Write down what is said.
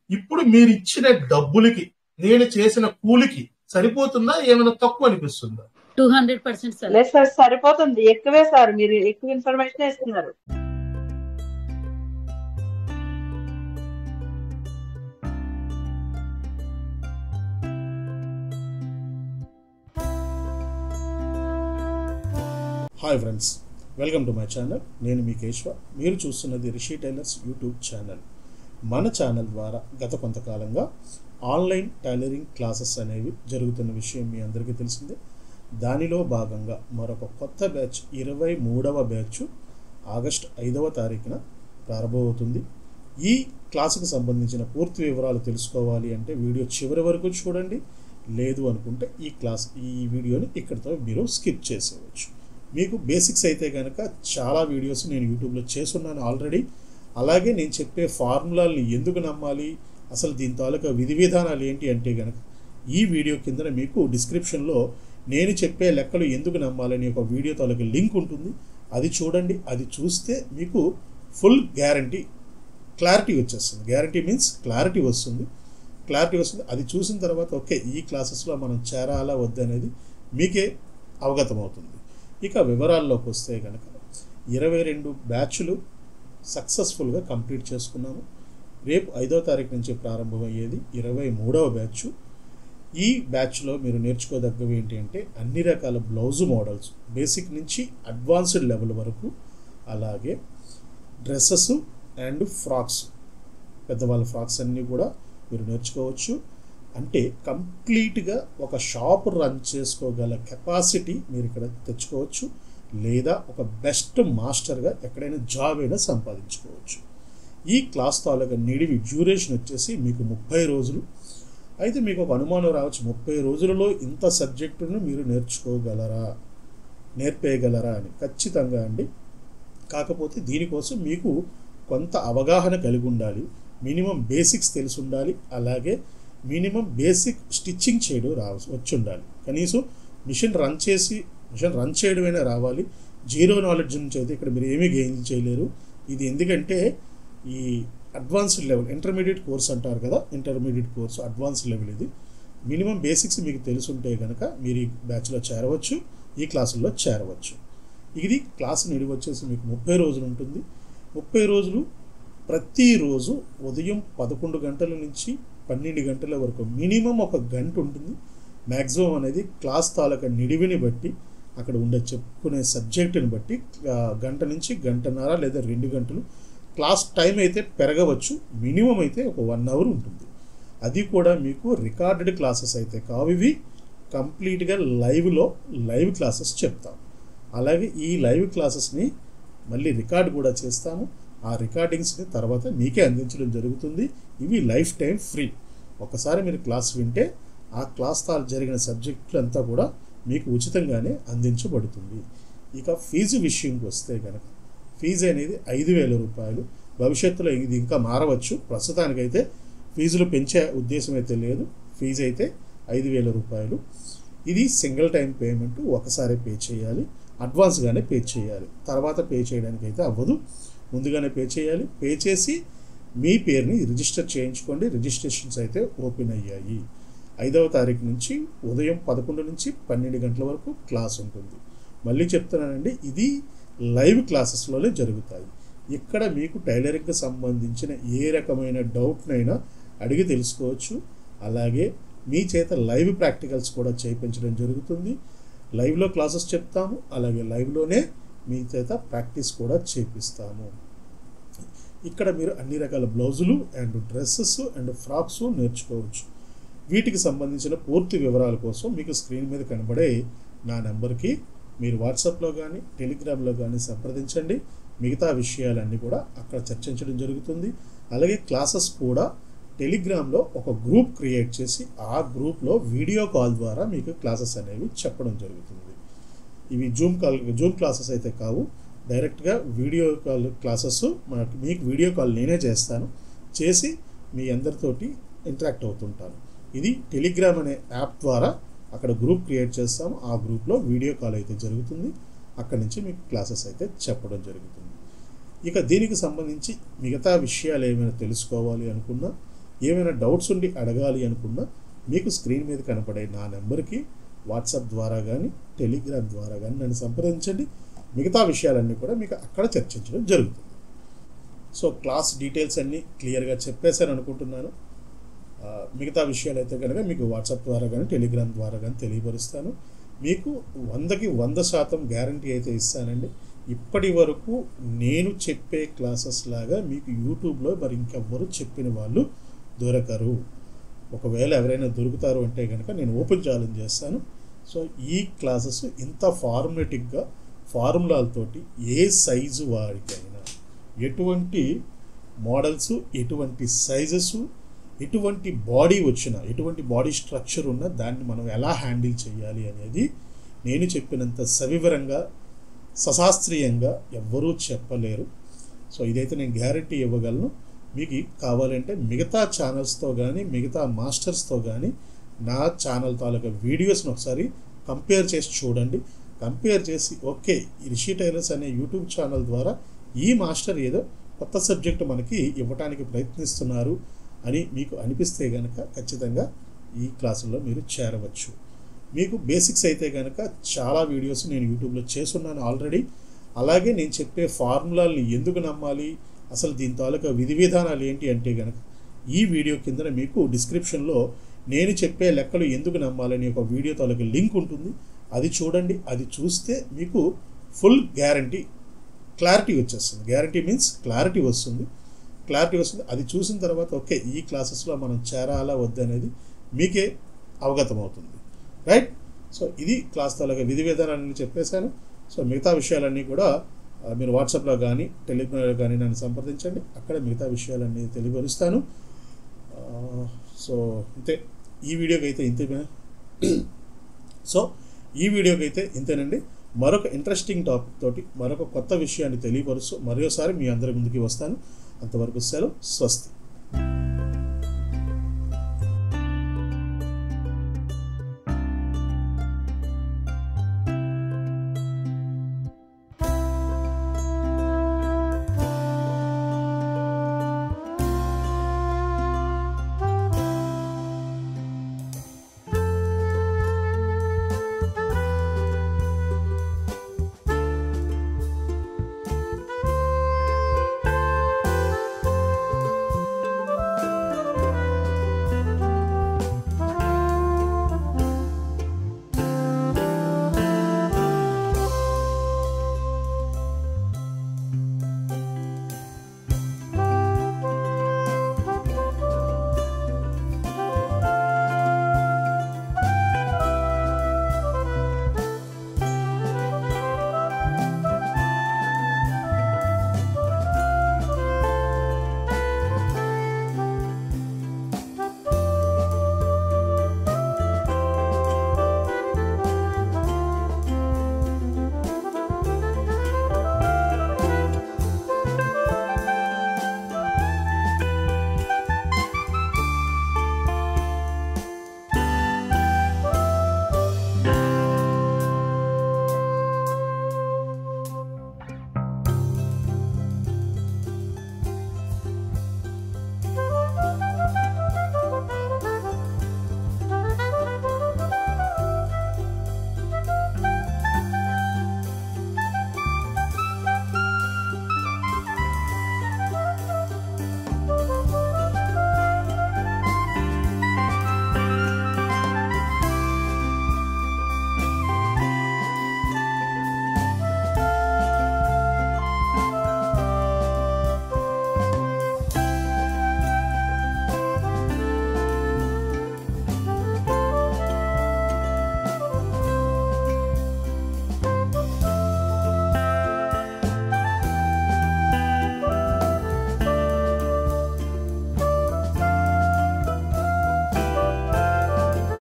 ఇప్పుడు మీరు ఇచ్చిన డబ్బులకి నేను చేసిన కూలికి సరిపోతుందా ఏమైనా తక్కువ అనిపిస్తుందా టూ హండ్రెడ్ పర్సెంట్ సార్ లేదు సార్ సరిపోతుంది ఎక్కువే సార్ మీరు ఎక్కువ ఇన్ఫర్మేషన్ ఇస్తున్నారు hi friends welcome to my channel నేను మీ కేశవ మీరు చూస్తున్నది రిషి టైలర్స్ యూట్యూబ్ ఛానల్ మన ఛానల్ ద్వారా గత కొంతకాలంగా ఆన్లైన్ టైలరింగ్ క్లాసెస్ అనేవి జరుగుతున్న విషయం మీ అందరికీ తెలిసిందే దానిలో భాగంగా మరొక కొత్త బ్యాచ్ ఇరవై మూడవ బ్యాచ్ ఆగస్ట్ ఐదవ తారీఖున ప్రారంభమవుతుంది ఈ క్లాసుకు సంబంధించిన పూర్తి వివరాలు తెలుసుకోవాలి అంటే వీడియో చివరి వరకు చూడండి లేదు అనుకుంటే ఈ క్లాస్ ఈ వీడియోని ఇక్కడితో మీరు స్కిప్ చేసేయవచ్చు మీకు బేసిక్స్ అయితే కనుక చాలా వీడియోస్ నేను యూట్యూబ్లో చేస్తున్నాను ఆల్రెడీ అలాగే నేను చెప్పే ఫార్ములాల్ని ఎందుకు నమ్మాలి అసలు దీని తాలూకా విధి విధానాలు ఏంటి అంటే కనుక ఈ వీడియో కింద మీకు డిస్క్రిప్షన్లో నేను చెప్పే లెక్కలు ఎందుకు నమ్మాలని ఒక వీడియో తాలూకా లింక్ ఉంటుంది అది చూడండి అది చూస్తే మీకు ఫుల్ గ్యారంటీ క్లారిటీ వచ్చేస్తుంది గ్యారంటీ మీన్స్ క్లారిటీ వస్తుంది క్లారిటీ వస్తుంది అది చూసిన తర్వాత ఓకే ఈ క్లాసెస్లో మనం చేరాలా వద్దనేది మీకే అవగతమవుతుంది ఇక వివరాల్లోకి వస్తే కనుక ఇరవై రెండు బ్యాచ్లు సక్సెస్ఫుల్గా కంప్లీట్ చేసుకున్నాము రేపు ఐదో తారీఖు నుంచి ప్రారంభమయ్యేది ఇరవై మూడవ బ్యాచ్ ఈ బ్యాచ్లో మీరు నేర్చుకోదగ్గవి ఏంటి అంటే అన్ని రకాల బ్లౌజ్ మోడల్స్ బేసిక్ నుంచి అడ్వాన్స్డ్ లెవెల్ వరకు అలాగే డ్రెస్సెస్ అండ్ ఫ్రాక్స్ పెద్దవాళ్ళ ఫ్రాక్స్ అన్నీ కూడా మీరు నేర్చుకోవచ్చు అంటే కంప్లీట్గా ఒక షాప్ రన్ చేసుకోగల కెపాసిటీ మీరు ఇక్కడ తెచ్చుకోవచ్చు లేదా ఒక బెస్ట్ మాస్టర్గా ఎక్కడైనా జాబ్ అయినా సంపాదించుకోవచ్చు ఈ క్లాస్ తాలూకా నిడివి డ్యూరేషన్ వచ్చేసి మీకు ముప్పై రోజులు అయితే మీకు ఒక అనుమానం రావచ్చు ముప్పై రోజులలో ఇంత సబ్జెక్టును మీరు నేర్చుకోగలరా నేర్పేయగలరా అని ఖచ్చితంగా అండి కాకపోతే దీనికోసం మీకు కొంత అవగాహన కలిగి ఉండాలి మినిమం బేసిక్స్ తెలిసి ఉండాలి అలాగే మినిమం బేసిక్ స్టిచ్చింగ్ చేయడం రా వచ్చి ఉండాలి కనీసం మిషన్ రన్ చేసి మిషన్ రన్ చేయడమైనా రావాలి జీరో నాలెడ్జ్ నుంచి అయితే ఇక్కడ మీరు ఏమీ గెయిన్ చేయలేరు ఇది ఎందుకంటే ఈ అడ్వాన్స్డ్ లెవెల్ ఇంటర్మీడియట్ కోర్స్ అంటారు కదా ఇంటర్మీడియట్ కోర్స్ అడ్వాన్స్డ్ లెవెల్ ఇది మినిమం బేసిక్స్ మీకు తెలుసుంటే కనుక మీరు ఈ బ్యాచ్లో చేరవచ్చు ఈ క్లాసుల్లో చేరవచ్చు ఇది క్లాస్ నిడివి వచ్చేసి మీకు ముప్పై రోజులు ఉంటుంది ముప్పై రోజులు ప్రతిరోజు ఉదయం పదకొండు గంటల నుంచి పన్నెండు గంటల వరకు మినిమం ఒక గంట ఉంటుంది మ్యాక్సిమం అనేది క్లాస్ తాలూకా నిడివిని బట్టి అక్కడ ఉండే చెప్పుకునే సబ్జెక్టుని బట్టి ఆ, గంట నుంచి గంటన్నర లేదా రెండు గంటలు క్లాస్ టైం అయితే పెరగవచ్చు మినిమం అయితే ఒక వన్ అవర్ ఉంటుంది అది కూడా మీకు రికార్డెడ్ క్లాసెస్ అయితే కావు ఇవి కంప్లీట్గా లైవ్లో లైవ్ క్లాసెస్ చెప్తాం అలాగే ఈ లైవ్ క్లాసెస్ని మళ్ళీ రికార్డ్ కూడా చేస్తాము ఆ రికార్డింగ్స్ని తర్వాత మీకే అందించడం జరుగుతుంది ఇవి లైఫ్ టైం ఫ్రీ ఒకసారి మీరు క్లాస్ వింటే ఆ క్లాస్ తా జరిగిన సబ్జెక్టులు అంతా కూడా మీకు ఉచితంగానే అందించబడుతుంది ఇక ఫీజు విషయంకి వస్తే కనుక ఫీజు అనేది ఐదు వేల రూపాయలు భవిష్యత్తులో ఇది ఇంకా మారవచ్చు ప్రస్తుతానికైతే ఫీజులు పెంచే ఉద్దేశం అయితే లేదు ఫీజు అయితే ఐదు వేల రూపాయలు ఇది సింగిల్ టైం పేమెంట్ ఒకసారి పే చేయాలి అడ్వాన్స్గానే పే చేయాలి తర్వాత పే చేయడానికి అయితే అవ్వదు ముందుగానే పే చేయాలి పే చేసి మీ పేరుని రిజిస్టర్ చేయించుకోండి రిజిస్ట్రేషన్స్ అయితే ఓపెన్ అయ్యాయి ఐదవ తారీఖు నుంచి ఉదయం పదకొండు నుంచి పన్నెండు గంటల వరకు క్లాస్ ఉంటుంది మళ్ళీ చెప్తున్నానండి ఇది లైవ్ క్లాసెస్లోనే జరుగుతాయి ఇక్కడ మీకు టైలరింగ్కి సంబంధించిన ఏ రకమైన డౌట్నైనా అడిగి తెలుసుకోవచ్చు అలాగే మీ చేత లైవ్ ప్రాక్టికల్స్ కూడా చేయించడం జరుగుతుంది లైవ్లో క్లాసెస్ చెప్తాము అలాగే లైవ్లోనే మీ చేత ప్రాక్టీస్ కూడా చేపిస్తాము ఇక్కడ మీరు అన్ని రకాల బ్లౌజులు అండ్ డ్రెస్సెస్ అండ్ ఫ్రాక్స్ నేర్చుకోవచ్చు వీటికి సంబంధించిన పూర్తి వివరాల కోసం మీకు స్క్రీన్ మీద కనబడే నా నెంబర్కి మీరు వాట్సాప్లో కానీ టెలిగ్రామ్లో కానీ సంప్రదించండి మిగతా విషయాలన్నీ కూడా అక్కడ చర్చించడం జరుగుతుంది అలాగే క్లాసెస్ కూడా టెలిగ్రామ్లో ఒక గ్రూప్ క్రియేట్ చేసి ఆ గ్రూప్లో వీడియో కాల్ ద్వారా మీకు క్లాసెస్ అనేవి చెప్పడం జరుగుతుంది ఇవి జూమ్ కాల్ జూమ్ క్లాసెస్ అయితే కావు డైరెక్ట్గా వీడియో కాల్ క్లాసెస్ మనకు మీకు వీడియో కాల్ నేనే చేస్తాను చేసి మీ అందరితోటి ఇంటరాక్ట్ అవుతుంటాను ఇది టెలిగ్రామ్ అనే యాప్ ద్వారా అక్కడ గ్రూప్ క్రియేట్ చేస్తాము ఆ గ్రూప్లో వీడియో కాల్ అయితే జరుగుతుంది అక్కడి నుంచి మీకు క్లాసెస్ అయితే చెప్పడం జరుగుతుంది ఇక దీనికి సంబంధించి మిగతా విషయాలు ఏమైనా తెలుసుకోవాలి అనుకున్నా ఏమైనా డౌట్స్ ఉండి అడగాలి అనుకున్నా మీకు స్క్రీన్ మీద కనపడే నా నెంబర్కి వాట్సాప్ ద్వారా కానీ టెలిగ్రామ్ ద్వారా కానీ నన్ను సంప్రదించండి మిగతా విషయాలన్నీ కూడా మీకు అక్కడ చర్చించడం జరుగుతుంది సో క్లాస్ డీటెయిల్స్ అన్నీ క్లియర్గా చెప్పేశాను అనుకుంటున్నాను ఆ, మిగతా విషయాలు అయితే కనుక మీకు వాట్సాప్ ద్వారా కానీ టెలిగ్రామ్ ద్వారా కానీ తెలియపరుస్తాను మీకు వందకి వంద శాతం గ్యారంటీ అయితే ఇస్తానండి ఇప్పటి వరకు నేను చెప్పే క్లాసెస్ లాగా మీకు యూట్యూబ్లో మరి ఇంకెవ్వరు చెప్పిన వాళ్ళు దొరకరు ఒకవేళ ఎవరైనా దొరుకుతారు అంటే కనుక నేను ఓపెన్ ఛాలెంజ్ చేస్తాను సో ఈ క్లాసెస్ ఇంత ఫార్మేటిక్గా ఫార్ములాలతోటి ఏ సైజు వారికైనా ఎటువంటి మోడల్స్ ఎటువంటి సైజెస్ ఎటువంటి బాడీ వచ్చినా ఎటువంటి బాడీ స్ట్రక్చర్ ఉన్నా దాన్ని మనం ఎలా హ్యాండిల్ చేయాలి అనేది నేను చెప్పినంత సవివరంగా సశాస్త్రీయంగా ఎవ్వరూ చెప్పలేరు సో ఇదైతే నేను గ్యారంటీ ఇవ్వగలను మీకు కావాలంటే మిగతా ఛానల్స్తో కానీ మిగతా మాస్టర్స్తో కానీ నా ఛానల్ తాలూకా వీడియోస్ని ఒకసారి కంపేర్ చేసి చూడండి కంపేర్ చేసి ఓకే ఈ రిషి టైలర్స్ అనే యూట్యూబ్ ఛానల్ ద్వారా ఈ మాస్టర్ ఏదో కొత్త సబ్జెక్ట్ మనకి ఇవ్వడానికి ప్రయత్నిస్తున్నారు అని మీకు అనిపిస్తే కనుక ఖచ్చితంగా ఈ క్లాసుల్లో మీరు చేరవచ్చు మీకు బేసిక్స్ అయితే కనుక చాలా వీడియోస్ నేను యూట్యూబ్లో చేస్తున్నాను ఆల్రెడీ అలాగే నేను చెప్పే ఫార్ములాల్ని ఎందుకు నమ్మాలి అసలు దీని తాలూకా విధి విధానాలు ఏంటి అంటే కనుక ఈ వీడియో కింద మీకు డిస్క్రిప్షన్లో నేను చెప్పే లెక్కలు ఎందుకు నమ్మాలని ఒక వీడియో తాలూకా లింక్ ఉంటుంది అది చూడండి అది చూస్తే మీకు ఫుల్ గ్యారంటీ క్లారిటీ వచ్చేస్తుంది గ్యారంటీ మీన్స్ క్లారిటీ వస్తుంది క్లారిటీ వస్తుంది అది చూసిన తర్వాత ఓకే ఈ క్లాసెస్లో మనం చేరాలా వద్దనేది మీకే అవగతం అవుతుంది రైట్ సో ఇది క్లాస్ తాలూకా విధి విధానాన్ని చెప్పేశాను సో మిగతా విషయాలన్నీ కూడా ఆ, మీరు వాట్సాప్లో కానీ టెలిగ్రామ్లో కానీ నన్ను సంప్రదించండి అక్కడ మిగతా విషయాలన్నీ తెలియపరుస్తాను ఆ, సో ఇంతే ఈ వీడియోకి అయితే ఇంతే సో ఈ వీడియోకి అయితే ఇంతేనండి మరొక ఇంట్రెస్టింగ్ టాపిక్ తోటి మరొక కొత్త విషయాన్ని తెలియపరుస్తూ మరోసారి మీ అందరి ముందుకి వస్తాను అంతవరకు సెలవు స్వస్తి